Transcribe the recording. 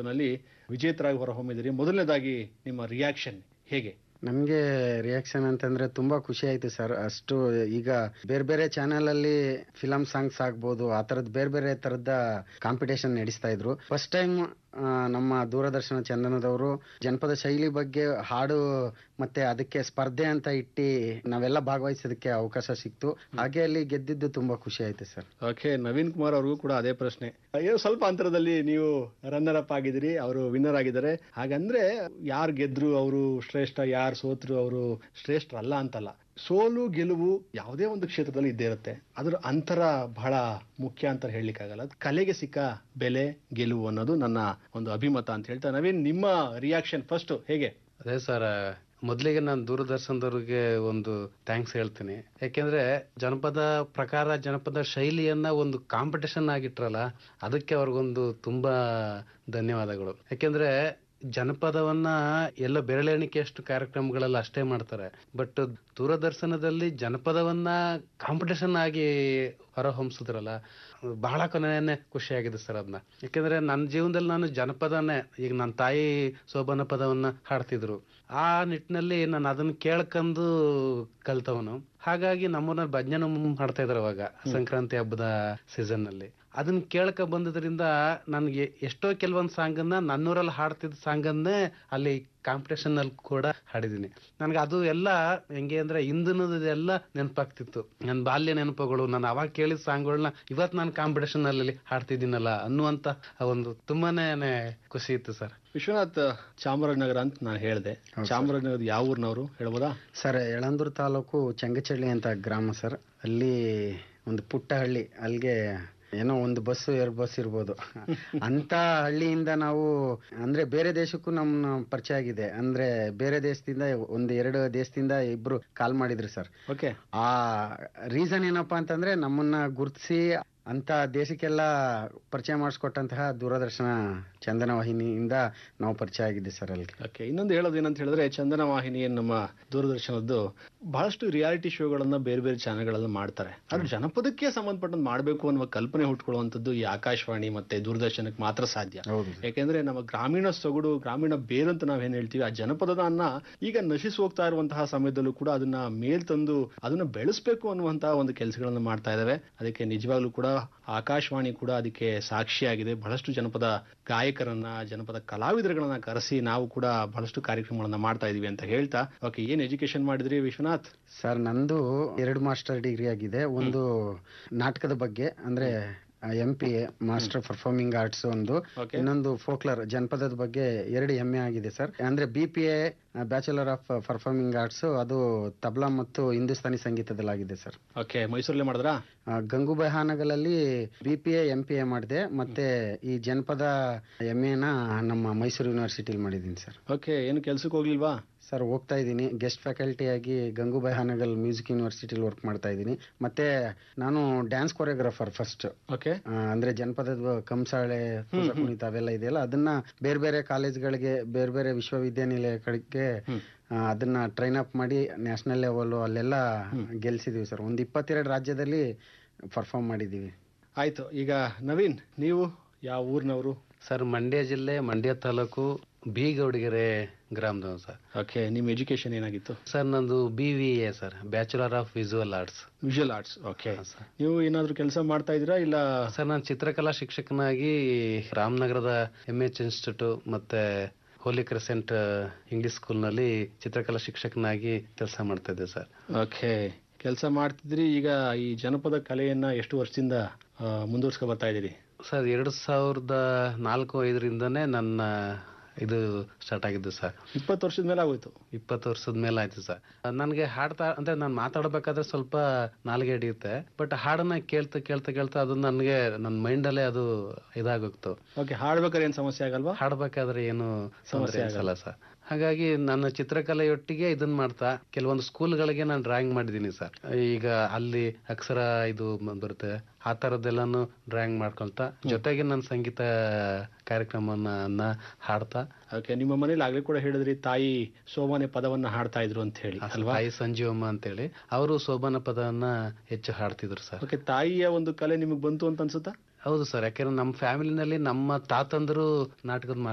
ತಾಲೂಕಿನಲ್ಲಿ ವಿಜೇತರಾಗಿ ಹೊರಹೊಮ್ಮಿದಿರಿ ಮೊದಲನೇದಾಗಿ ನಿಮ್ಮ ರಿಯಾಕ್ಷನ್ ಹೇಗೆ ನಮಗೆ ರಿಯಾಕ್ಷನ್ ಅಂತಂದ್ರೆ ತುಂಬಾ ಖುಷಿ ಆಯ್ತು ಸರ್ ಅಷ್ಟು ಈಗ ಬೇರೆ ಬೇರೆ ಚಾನೆಲ್ ಅಲ್ಲಿ ಫಿಲಮ್ ಸಾಂಗ್ಸ್ ಆಗ್ಬೋದು ಆ ತರದ್ ಬೇರೆ ಬೇರೆ ತರದ ಕಾಂಪಿಟೇಷನ್ ನಡೆಸ್ತಾ ಇದ್ರು ಫಸ್ಟ್ ಟೈಮ್ ನಮ್ಮ ದೂರದರ್ಶನ ಚಂದನದವರು ಜನಪದ ಶೈಲಿ ಬಗ್ಗೆ ಹಾಡು ಮತ್ತೆ ಅದಕ್ಕೆ ಸ್ಪರ್ಧೆ ಅಂತ ಇಟ್ಟು ನಾವೆಲ್ಲ ಭಾಗವಹಿಸೋದಕ್ಕೆ ಅವಕಾಶ ಸಿಕ್ತು ಹಾಗೆ ಅಲ್ಲಿ ಗೆದ್ದಿದ್ದು ತುಂಬಾ ಖುಷಿ ಆಯ್ತು ಸರ್ ಓಕೆ ನವೀನ್ ಕುಮಾರ್ ಅವ್ರಿಗೂ ಕೂಡ ಅದೇ ಪ್ರಶ್ನೆ ಏನೋ ಸ್ವಲ್ಪ ಅಂತರದಲ್ಲಿ ನೀವು ರನ್ನರ್ ಅಪ್ ಆಗಿದ್ದೀರಿ ಅವರು ವಿನ್ನರ್ ಆಗಿದ್ದಾರೆ ಹಾಗಂದ್ರೆ ಯಾರು ಗೆದ್ರು ಅವರು ಶ್ರೇಷ್ಠ ಯಾರು ಸೋತ್ರು ಅವರು ಶ್ರೇಷ್ಠರಲ್ಲ ಅಂತಲ್ಲ ಸೋಲು ಗೆಲುವು ಯಾವುದೇ ಒಂದು ಕ್ಷೇತ್ರದಲ್ಲಿ ಇದ್ದೇ ಇರುತ್ತೆ ಅದ್ರ ಅಂತರ ಬಹಳ ಮುಖ್ಯ ಅಂತ ಹೇಳಲಿಕ್ಕಾಗಲ್ಲ ಅದು ಕಲೆಗೆ ಸಿಕ್ಕ ಬೆಲೆ ಗೆಲುವು ಅನ್ನೋದು ನನ್ನ ಒಂದು ಅಭಿಮತ ಅಂತ ಹೇಳ್ತಾ ನವೀನ್ ನಿಮ್ಮ ರಿಯಾಕ್ಷನ್ ಫಸ್ಟ್ ಹೇಗೆ ಅದೇ ಸರ್ ಮೊದಲಿಗೆ ನಾನು ದೂರದರ್ಶನದವ್ರಿಗೆ ಒಂದು ಥ್ಯಾಂಕ್ಸ್ ಹೇಳ್ತೀನಿ ಯಾಕೆಂದ್ರೆ ಜನಪದ ಪ್ರಕಾರ ಜನಪದ ಶೈಲಿಯನ್ನ ಒಂದು ಕಾಂಪಿಟೇಷನ್ ಆಗಿಟ್ರಲ್ಲ ಅದಕ್ಕೆ ಅವ್ರಿಗೊಂದು ತುಂಬಾ ಧನ್ಯವಾದಗಳು ಯಾಕೆಂದ್ರೆ ಜನಪದವನ್ನ ಎಲ್ಲ ಬೆರಳೆಣಿಕೆಯಷ್ಟು ಕಾರ್ಯಕ್ರಮಗಳೆಲ್ಲ ಅಷ್ಟೇ ಮಾಡ್ತಾರೆ ಬಟ್ ದೂರದರ್ಶನದಲ್ಲಿ ಜನಪದವನ್ನ ಕಾಂಪಿಟೇಷನ್ ಆಗಿ ಹೊರಹೊಮ್ಸಿದ್ರಲ್ಲ ಬಹಳ ಕೊನೆಯೇ ಖುಷಿಯಾಗಿದೆ ಸರ್ ಅದನ್ನ ಯಾಕೆಂದ್ರೆ ನನ್ನ ಜೀವನದಲ್ಲಿ ನಾನು ಜನಪದನೇ ಈಗ ನನ್ನ ತಾಯಿ ಶೋಭನ ಪದವನ್ನ ಹಾಡ್ತಿದ್ರು ಆ ನಿಟ್ಟಿನಲ್ಲಿ ನಾನು ಅದನ್ನ ಕೇಳ್ಕೊಂಡು ಕಲ್ತವನು ಹಾಗಾಗಿ ನಮ್ಮನ್ನ ಭಜನೆ ಮಾಡ್ತಾ ಇದ್ರು ಅವಾಗ ಸಂಕ್ರಾಂತಿ ಹಬ್ಬದ ಸೀಸನ್ ನಲ್ಲಿ ಅದನ್ನ ಕೇಳ್ಕ ಬಂದಿದ್ರಿಂದ ನನಗೆ ಎಷ್ಟೋ ಕೆಲವೊಂದು ಸಾಂಗ್ ಅನ್ನ ನನ್ನೂರಲ್ಲಿ ಹಾಡ್ತಿದ್ದ ಸಾಂಗ್ ಅನ್ನೇ ಅಲ್ಲಿ ಕಾಂಪಿಟೇಷನ್ ಅಲ್ಲಿ ಕೂಡ ಹಾಡಿದೀನಿ ನನ್ಗೆ ಅದು ಎಲ್ಲ ಹೆಂಗೆ ಅಂದ್ರೆ ಹಿಂದಿನದೆಲ್ಲ ನೆನಪಾಗ್ತಿತ್ತು ನನ್ನ ಬಾಲ್ಯ ನೆನಪುಗಳು ನಾನು ಅವಾಗ ಕೇಳಿದ ಸಾಂಗ್ಗಳನ್ನ ಇವತ್ ನಾನು ಕಾಂಪಿಟೇಷನ್ ಅಲ್ಲಿ ಹಾಡ್ತಿದ್ದೀನಲ್ಲ ಅನ್ನುವಂತ ಒಂದು ತುಂಬಾನೇ ಖುಷಿ ಇತ್ತು ಸರ್ ವಿಶ್ವನಾಥ್ ಚಾಮರಾಜನಗರ ಅಂತ ನಾನು ಹೇಳಿದೆ ಚಾಮರಾಜನಗರದ ಯಾವ ಊರಿನವರು ಹೇಳ್ಬೋದಾ ಸರ್ ಯಳಂದೂರು ತಾಲೂಕು ಚಂಗಚಳ್ಳಿ ಅಂತ ಗ್ರಾಮ ಸರ್ ಅಲ್ಲಿ ಒಂದು ಪುಟ್ಟ ಹಳ್ಳಿ ಅಲ್ಲಿಗೆ ಏನೋ ಒಂದು ಬಸ್ಸು ಎರಡು ಬಸ್ ಇರ್ಬೋದು ಅಂತ ಹಳ್ಳಿಯಿಂದ ನಾವು ಅಂದ್ರೆ ಬೇರೆ ದೇಶಕ್ಕೂ ನಮ್ಮ ಪರಿಚಯ ಆಗಿದೆ ಅಂದ್ರೆ ಬೇರೆ ದೇಶದಿಂದ ಒಂದು ಎರಡು ದೇಶದಿಂದ ಇಬ್ರು ಕಾಲ್ ಮಾಡಿದ್ರು ಸರ್ ಓಕೆ ಆ ರೀಸನ್ ಏನಪ್ಪಾ ಅಂತಂದ್ರೆ ನಮ್ಮನ್ನ ಗುರುತಿಸಿ ಅಂತ ದೇಶಕ್ಕೆಲ್ಲ ಪರಿಚಯ ಮಾಡಿಸ್ಕೊಟ್ಟಂತಹ ದೂರದರ್ಶನ ಚಂದನ ವಾಹಿನಿಯಿಂದ ನಾವು ಪರಿಚಯ ಆಗಿದ್ದೆ ಸರ್ ಅಲ್ಲಿಗೆ ಓಕೆ ಇನ್ನೊಂದು ಹೇಳೋದು ಏನಂತ ಹೇಳಿದ್ರೆ ಚಂದನ ವಾಹಿನಿ ನಮ್ಮ ದೂರದರ್ಶನದ್ದು ಬಹಳಷ್ಟು ರಿಯಾಲಿಟಿ ಶೋಗಳನ್ನ ಬೇರೆ ಬೇರೆ ಚಾನೆಲ್ಗಳಲ್ಲಿ ಮಾಡ್ತಾರೆ ಆದ್ರೆ ಜನಪದಕ್ಕೆ ಸಂಬಂಧಪಟ್ಟಂತೆ ಮಾಡಬೇಕು ಅನ್ನುವ ಕಲ್ಪನೆ ಹುಟ್ಕೊಳ್ಳುವಂಥದ್ದು ಈ ಆಕಾಶವಾಣಿ ಮತ್ತೆ ದೂರದರ್ಶನಕ್ಕೆ ಮಾತ್ರ ಸಾಧ್ಯ ಹೌದು ಯಾಕೆಂದ್ರೆ ನಮ್ಮ ಗ್ರಾಮೀಣ ಸೊಗಡು ಗ್ರಾಮೀಣ ಬೇರು ಅಂತ ನಾವೇನ್ ಹೇಳ್ತೀವಿ ಆ ಜನಪದದ ಅನ್ನ ಈಗ ನಶಿಸಿ ಹೋಗ್ತಾ ಇರುವಂತಹ ಸಮಯದಲ್ಲೂ ಕೂಡ ಅದನ್ನ ಮೇಲ್ ತಂದು ಅದನ್ನ ಬೆಳೆಸಬೇಕು ಅನ್ನುವಂತಹ ಒಂದು ಕೆಲಸಗಳನ್ನ ಮಾಡ್ತಾ ಇದಾವೆ ಅದಕ್ಕೆ ನಿಜವಾಗ್ಲೂ ಕೂಡ ಆಕಾಶವಾಣಿ ಕೂಡ ಅದಕ್ಕೆ ಸಾಕ್ಷಿಯಾಗಿದೆ ಬಹಳಷ್ಟು ಜನಪದ ಗಾಯಕರನ್ನ ಜನಪದ ಕಲಾವಿದರುಗಳನ್ನ ಕರೆಸಿ ನಾವು ಕೂಡ ಬಹಳಷ್ಟು ಕಾರ್ಯಕ್ರಮಗಳನ್ನ ಮಾಡ್ತಾ ಇದೀವಿ ಅಂತ ಹೇಳ್ತಾ ಓಕೆ ಏನ್ ಎಜುಕೇಶನ್ ಮಾಡಿದ್ರಿ ವಿಶ್ವನಾಥ್ ಸರ್ ನಂದು ಎರಡು ಮಾಸ್ಟರ್ ಡಿಗ್ರಿ ಆಗಿದೆ ಒಂದು ನಾಟಕದ ಬಗ್ಗೆ ಅಂದ್ರೆ M P A master performing arts ಒಂದು Okay. ಇನ್ನೊಂದು ಫೋಕ್ಲರ್ ಜನಪದದ ಬಗ್ಗೆ ಎರಡು ಎಂ ಎ ಆಗಿದೆ ಸರ್ ಅಂದ್ರೆ B P A bachelor of performing arts ಅದು ತಬ್ಲಾ ಮತ್ತು ಹಿಂದೂಸ್ತಾನಿ ಸಂಗೀತದಲ್ಲಾಗಿದೆ ಸರ್ ಓಕೆ ಮೈಸೂರಲ್ಲೇ ಮಾಡಿದ್ರಾ ಆ, ಗಂಗೂಬಾಯಿ ಹಾನಗಲಲ್ಲಿ B P A M P A ಮಾಡಿದೆ ಮತ್ತೆ ಈ ಜನಪದ ಎಂ ಎನ ನಮ್ಮ ಮೈಸೂರು ಯೂನಿವರ್ಸಿಟಿಲಿ ಮಾಡಿದ್ದೀನಿ ಸರ್ ಓಕೆ ಏನು ಕೆಲ್ಸಕ್ಕೆ ಹೋಗ್ಲಿಲ್ವಾ ಸರ್ ಹೋಗ್ತಾ ಇದ್ದೀನಿ ಗೆಸ್ಟ್ ಫ್ಯಾಕಲ್ಟಿ ಆಗಿ ಗಂಗೂಬಾಯಿ ಹಾನಗಲ್ ಮ್ಯೂಸಿಕ್ ಯೂನಿವರ್ಸಿಟಿಲಿ ವರ್ಕ್ ಮಾಡ್ತಾ ಇದ್ದೀನಿ ಮತ್ತೆ ನಾನು ಡ್ಯಾನ್ಸ್ ಕೊರಿಯೋಗ್ರಾಫರ್ ಫಸ್ಟ್ ಓಕೆ ಅಂದ್ರೆ ಜನಪದದ ಕಂಸಾಳೆ ಕೂಸ ಕುಣಿತ ಅವೆಲ್ಲ ಇದೆಯಲ್ಲ ಅದನ್ನ ಬೇರೆ ಬೇರೆ ಕಾಲೇಜ್ಗಳಿಗೆ ಬೇರೆ ಬೇರೆ ವಿಶ್ವವಿದ್ಯಾನಿಲಯಗಳಿಗೆ ಆ, ಅದನ್ನ ಟ್ರೈನ್ ಅಪ್ ಮಾಡಿ ನ್ಯಾಷನಲ್ ಲೆವೆಲ್ ಅಲ್ಲೆಲ್ಲ ಗೆಲ್ಸಿದೀವಿ ಸರ್ ಒಂದು ಇಪ್ಪತ್ತೆರಡು ರಾಜ್ಯದಲ್ಲಿ ಪರ್ಫಾರ್ಮ್ ಮಾಡಿದೀವಿ ಆಯ್ತು ಈಗ ನವೀನ್ ನೀವು ಯಾವ ಊರಿನವರು ಸರ್ ಮಂಡ್ಯ ಜಿಲ್ಲೆ ಮಂಡ್ಯ ತಾಲೂಕು ಬಿ ಗೌಡಗೆರೆ ಗ್ರಾಮದವ ಸರ್ ಓಕೆ ನಿಮ್ಮ ಎಜುಕೇಶನ್ ಏನಾಗಿತ್ತು ಸರ್ ನಂದು B V A sir bachelor of visual arts visual arts okay sir ನೀವು ಏನಾದ್ರು ಕೆಲಸ ಮಾಡ್ತಾ ಇದ್ದೀರಾ ಇಲ್ಲ ಸರ್ ನಾನು ಚಿತ್ರಕಲಾ ಶಿಕ್ಷಕನಾಗಿ ರಾಮನಗರದ ಎಂ ಎಚ್ ಇನ್ಸ್ಟಿಟ್ಯೂಟ್ ಮತ್ತೆ ಹೋಲಿ ಕ್ರೆಸೆಂಟ್ ಇಂಗ್ಲಿಷ್ ಸ್ಕೂಲ್ನಲ್ಲಿ ಚಿತ್ರಕಲಾ ಶಿಕ್ಷಕನಾಗಿ ಕೆಲಸ ಮಾಡ್ತಾ ಇದ್ದೆ ಸರ್ ಓಕೆ ಕೆಲಸ ಮಾಡ್ತಿದ್ರಿ ಈಗ ಈ ಜನಪದ ಕಲೆಯನ್ನ ಎಷ್ಟು ವರ್ಷದಿಂದ ಮುಂದುವರ್ಸ್ಕೊ ಬರ್ತಾ ಇದ್ದೀರಿ ಸರ್ ಎರಡು ಸಾವಿರದ ನಾಲ್ಕು ಐದರಿಂದನೇ ನನ್ನ ಇದು ಸ್ಟಾರ್ಟ್ ಆಗಿದ್ದು ಸರ್ ಇಪ್ಪತ್ತು ವರ್ಷದ ಮೇಲೆ ಆಗೋಯ್ತು ಇಪ್ಪತ್ತು ವರ್ಷದ ಮೇಲೆ ಆಯ್ತು ಸರ್ ನನಗೆ ಹಾಡ್ತಾ ಅಂದ್ರೆ ನಾನು ಮಾತಾಡ್ಬೇಕಾದ್ರೆ ಸ್ವಲ್ಪ ನಾಲ್ಗೆ ಹಿಡಿಯುತ್ತೆ ಬಟ್ ಹಾಡನ್ನ ಕೇಳ್ತಾ ಕೇಳ್ತಾ ಕೇಳ್ತಾ ಅದು ನನಗೆ ನನ್ನ ಮೈಂಡಲ್ಲೇ ಅದು ಇದಾಗೋಗ್ತು ಓಕೆ ಹಾಡ್ಬೇಕಾದ್ರೆ ಏನ್ ಸಮಸ್ಯೆ ಆಗಲ್ವಾ ಹಾಡ್ಬೇಕಾದ್ರೆ ಏನು ಸಮಸ್ಯೆ ಅನ್ಸಲ್ಲ ಸರ್ ಹಾಗಾಗಿ ನನ್ನ ಚಿತ್ರಕಲೆಯೊಟ್ಟಿಗೆ ಇದನ್ನ ಮಾಡ್ತಾ ಕೆಲವೊಂದು ಸ್ಕೂಲ್ಗಳಿಗೆ ನಾನು ಡ್ರಾಯಿಂಗ್ ಮಾಡಿದ್ದೀನಿ ಸರ್ ಈಗ ಅಲ್ಲಿ ಅಕ್ಷರ ಇದು ಮ- ಬರುತ್ತೆ ಆ ತರದ್ದೆಲ್ಲಾನು ಡ್ರಾಯಿಂಗ್ ಮಾಡ್ಕೊಳ್ತಾ ಜೊತೆಗೆ ನನ್ನ ಸಂಗೀತ ಕಾರ್ಯಕ್ರಮವನ್ನ ಹಾಡ್ತಾ ಓಕೆ ನಿಮ್ಮ ಮನೇಲಿ ಆಗ್ಲೇ ಕೂಡ ಹೇಳಿದ್ರಿ ತಾಯಿ ಸೋಮನೆ ಪದವನ್ನ ಹಾಡ್ತಾ ಇದ್ರು ಅಂತ ಹೇಳಿ ಅಲ್ವಾ ತಾಯಿ ಸಂಜೀವಮ್ಮ ಅಂತೇಳಿ ಅವರು ಶೋಭನ ಪದವನ್ನ ಹೆಚ್ಚು ಹಾಡ್ತಿದ್ರು ಸರ್ ಓಕೆ ತಾಯಿಯ ಒಂದು ಕಲೆ ನಿಮಗೆ ಬಂತು ಅಂತ ಅನ್ಸುತ್ತಾ ಹೌದು ಸರ್ ಯಾಕೆಂದ್ರೆ ನಮ್ಮ ಫ್ಯಾಮಿಲಿನಲ್ಲಿ ನಮ್ಮ ತಾತಂದ್ರು ನಾಟಕದ